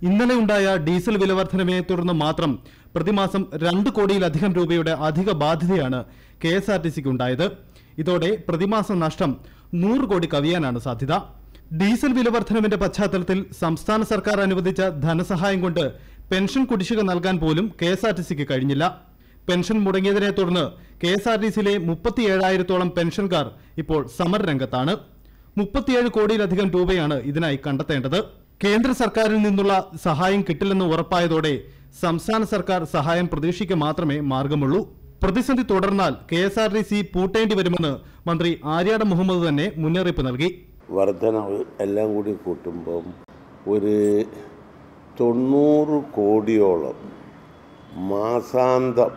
ഇന്നലെ ഉണ്ടായ ഡീസൽ വിലവർദ്ധനവിനെ തുടർന്ന് മാത്രം പ്രതിമാസം രണ്ട് കോടിയിലധികം രൂപയുടെ അധിക ബാധ്യതയാണ് കെ എസ് ആർ ടി സിക്ക് ഉണ്ടായത് ഇതോടെ പ്രതിമാസ നഷ്ടം നൂറ് കോടി കവിയാനാണ് സാധ്യത ഡീസൽ വിലവർദ്ധനവിന്റെ പശ്ചാത്തലത്തിൽ സംസ്ഥാന സർക്കാർ അനുവദിച്ച ധനസഹായം കൊണ്ട് പെൻഷൻ കുടിശ്ശിക നൽകാൻ പോലും കെ എസ് ആർ ടി സിക്ക് കഴിഞ്ഞില്ല പെൻഷൻ മുടങ്ങിയതിനെ തുടർന്ന് കെ എസ് ആർ ടി സിയിലെ മുപ്പത്തിയേഴായിരത്തോളം പെൻഷൻകാർ ഇപ്പോൾ സമരരംഗത്താണ് മുപ്പത്തിയേഴ് കോടിയിലധികം രൂപയാണ് ഇതിനായി കണ്ടെത്തേണ്ടത് കേന്ദ്ര സർക്കാരിൽ നിന്നുള്ള സഹായം കിട്ടില്ലെന്ന് ഉറപ്പായതോടെ സംസ്ഥാന സർക്കാർ സഹായം പ്രതീക്ഷിക്കുക മാത്രമേ മാർഗമുള്ളൂ പ്രതിസന്ധി തുടർന്നാൽ K S R T C പൂട്ടേണ്ടി വരുമെന്ന് മന്ത്രി ആര്യാട മുഹമ്മദ് തന്നെ മുന്നറിയിപ്പ് നൽകി വർധനവ് എല്ലാം കൂടി കൂട്ടുമ്പം ഒരു തൊണ്ണൂറ് കോടിയോളം മാസാന്തം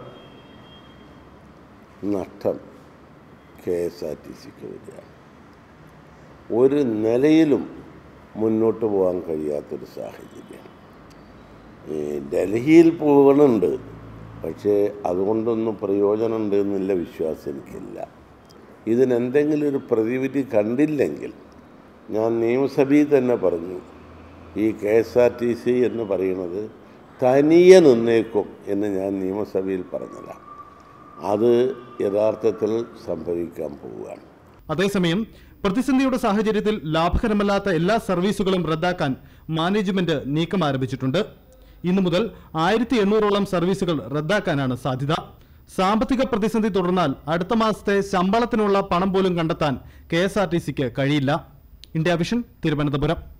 നഷ്ടം കെ എസ് ആർ ടി സിക്ക് വരികയാണ് ഒരു നിലയിലും മുന്നോട്ട് പോകാൻ കഴിയാത്തൊരു സാഹചര്യം ഈ ഡൽഹിയിൽ പോകണുണ്ട് പക്ഷേ അതുകൊണ്ടൊന്നും പ്രയോജനമുണ്ട് എന്നുള്ള വിശ്വാസം എനിക്കില്ല ഇതിനെന്തെങ്കിലും ഒരു പ്രതിവിധി കണ്ടില്ലെങ്കിൽ ഞാൻ നിയമസഭയിൽ തന്നെ പറഞ്ഞു ഈ K S R T C എന്ന് പറയുന്നത് തനിയെ നിന്നേക്കും എന്ന് ഞാൻ നിയമസഭയിൽ പറഞ്ഞതാണ് അത് യഥാർത്ഥത്തിൽ സംഭവിക്കാൻ പോവുകയാണ് അതേസമയം പ്രതിസന്ധിയുടെ സാഹചര്യത്തിൽ ലാഭകരമല്ലാത്ത എല്ലാ സർവീസുകളും റദ്ദാക്കാൻ മാനേജ്മെന്റ് നീക്കം ആരംഭിച്ചിട്ടുണ്ട് ഇന്നു മുതൽ ആയിരത്തി എണ്ണൂറോളം സർവീസുകൾ റദ്ദാക്കാനാണ് സാധ്യത സാമ്പത്തിക പ്രതിസന്ധി തുടർന്നാൽ അടുത്ത മാസത്തെ ശമ്പളത്തിനുള്ള പണം പോലും കണ്ടെത്താൻ കെ കഴിയില്ല ഇന്ത്യ വിഷൻ തിരുവനന്തപുരം